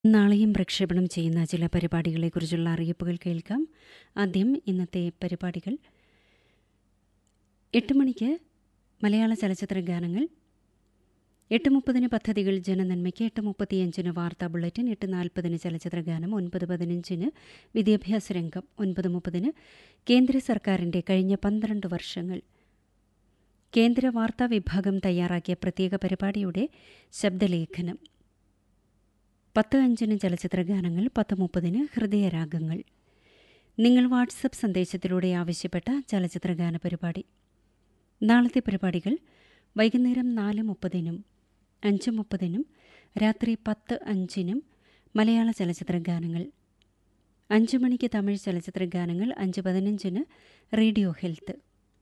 നാളെയും പ്രക്ഷേപണം ചെയ്യുന്ന ചില പരിപാടികളെക്കുറിച്ചുള്ള അറിയിപ്പുകൾ കേൾക്കാം ആദ്യം ഇന്നത്തെ പരിപാടികൾ എട്ട് മണിക്ക് മലയാള ചലച്ചിത്ര ഗാനങ്ങൾ എട്ട് മുപ്പതിന് പദ്ധതികൾ ജനനന്മയ്ക്ക് എട്ട് മുപ്പത്തിയഞ്ചിന് വാർത്താ ബുള്ളറ്റിൻ എട്ട് നാൽപ്പതിന് ചലച്ചിത്ര ഗാനം ഒൻപത് പതിനഞ്ചിന് വിദ്യാഭ്യാസ രംഗം ഒൻപത് മുപ്പതിന് കേന്ദ്ര സർക്കാരിൻ്റെ കഴിഞ്ഞ പന്ത്രണ്ട് വർഷങ്ങൾ കേന്ദ്ര വാർത്താ വിഭാഗം തയ്യാറാക്കിയ പ്രത്യേക പരിപാടിയുടെ ശബ്ദലേഖനം പത്ത് അഞ്ചിന് ചലച്ചിത്ര ഗാനങ്ങൾ പത്ത് മുപ്പതിന് ഹൃദയരാഗങ്ങൾ നിങ്ങൾ വാട്സപ്പ് സന്ദേശത്തിലൂടെ ആവശ്യപ്പെട്ട ചലച്ചിത്ര ഗാന പരിപാടി നാളത്തെ പരിപാടികൾ വൈകുന്നേരം നാല് മുപ്പതിനും അഞ്ച് മുപ്പതിനും രാത്രി പത്ത് അഞ്ചിനും മലയാള ചലച്ചിത്ര ഗാനങ്ങൾ അഞ്ച് മണിക്ക് തമിഴ് ചലച്ചിത്ര ഗാനങ്ങൾ അഞ്ച് പതിനഞ്ചിന് റേഡിയോ ഹെൽത്ത്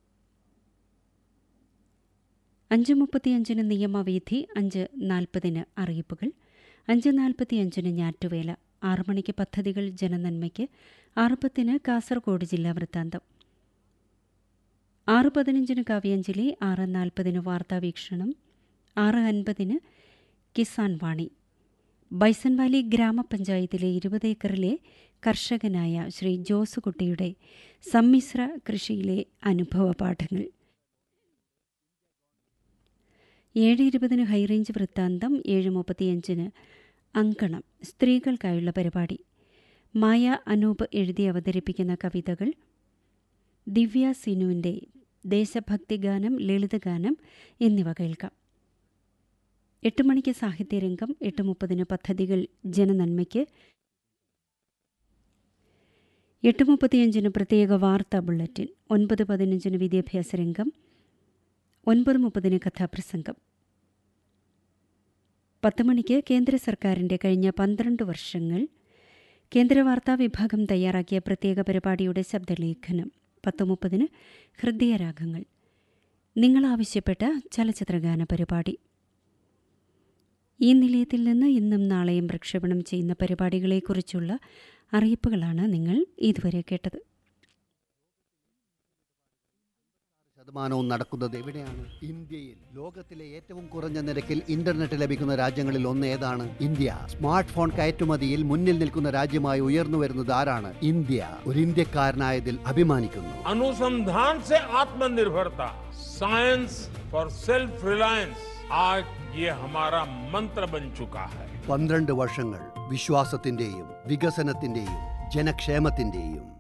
അഞ്ച് മുപ്പത്തിയഞ്ചിന് നിയമവീഥി അഞ്ച് നാൽപ്പതിന് അറിയിപ്പുകൾ അഞ്ച് നാൽപ്പത്തിയഞ്ചിന് ഞാറ്റുവേല ആറു മണിക്ക് പദ്ധതികൾ ജനനന്മയ്ക്ക് ആറ് പത്തിന് കാസർഗോഡ് ജില്ലാ വൃത്താന്തം ആറ് പതിനഞ്ചിന് കാവ്യാഞ്ജലി ആറ് നാൽപ്പതിന് വാർത്താവീക്ഷണം ആറ് അൻപതിന് കിസാൻ വാണി ബൈസൺ വാലി ഗ്രാമപഞ്ചായത്തിലെ ഇരുപത് ഏക്കറിലെ കർഷകനായ ശ്രീ ജോസുകുട്ടിയുടെ സമ്മിശ്ര കൃഷിയിലെ അനുഭവ പാഠങ്ങൾ ഏഴ് ഇരുപതിന് ഹൈറേഞ്ച് വൃത്താന്തം ഏഴ് മുപ്പത്തിയഞ്ചിന് അങ്കണം സ്ത്രീകൾക്കായുള്ള പരിപാടി മായ അനൂപ് എഴുതി അവതരിപ്പിക്കുന്ന കവിതകൾ ദിവ്യ സിനുവിൻ്റെ ദേശഭക്തിഗാനം ലളിതഗാനം എന്നിവ കേൾക്കാം എട്ട് മണിക്ക് സാഹിത്യരംഗം എട്ട് മുപ്പതിന് പദ്ധതികൾ ജനനന്മയ്ക്ക് എട്ട് മുപ്പത്തിയഞ്ചിന് പ്രത്യേക വാർത്താ ബുള്ളറ്റിൻ ഒൻപത് പതിനഞ്ചിന് വിദ്യാഭ്യാസ രംഗം ഒൻപത് മുപ്പതിന് കഥാപ്രസംഗം പത്ത് മണിക്ക് കേന്ദ്ര സർക്കാരിൻ്റെ കഴിഞ്ഞ പന്ത്രണ്ട് വർഷങ്ങൾ കേന്ദ്ര വാർത്താ വിഭാഗം തയ്യാറാക്കിയ പ്രത്യേക പരിപാടിയുടെ ശബ്ദലേഖനം പത്ത് മുപ്പതിന് ഹൃദയരാഗങ്ങൾ നിങ്ങൾ ആവശ്യപ്പെട്ട ചലച്ചിത്രഗാന പരിപാടി ഈ നിലയത്തിൽ നിന്ന് ഇന്നും നാളെയും പ്രക്ഷേപണം ചെയ്യുന്ന പരിപാടികളെക്കുറിച്ചുള്ള അറിയിപ്പുകളാണ് നിങ്ങൾ ഇതുവരെ കേട്ടത് ശതമാനവും നടക്കുന്നത് എവിടെയാണ് ഇന്ത്യയിൽ ലോകത്തിലെ ഏറ്റവും കുറഞ്ഞ നിരക്കിൽ ഇന്റർനെറ്റ് ലഭിക്കുന്ന രാജ്യങ്ങളിൽ ഒന്ന് ഏതാണ് ഇന്ത്യ സ്മാർട്ട് ഫോൺ കയറ്റുമതിയിൽ മുന്നിൽ നിൽക്കുന്ന രാജ്യമായി ഉയർന്നു വരുന്നത് ആരാണ് ഇന്ത്യ ഒരു ഇന്ത്യക്കാരനായതിൽ അഭിമാനിക്കുന്നു अनुसंधान से आत्मनिर्भरता साइंस फॉर सेल्फ रिलायंस आज ये हमारा मंत्र बन चुका है പന്ത്രണ്ട് വർഷങ്ങൾ വിശ്വാസത്തിന്റെയും വികസനത്തിന്റെയും ജനക്ഷേമത്തിന്റെയും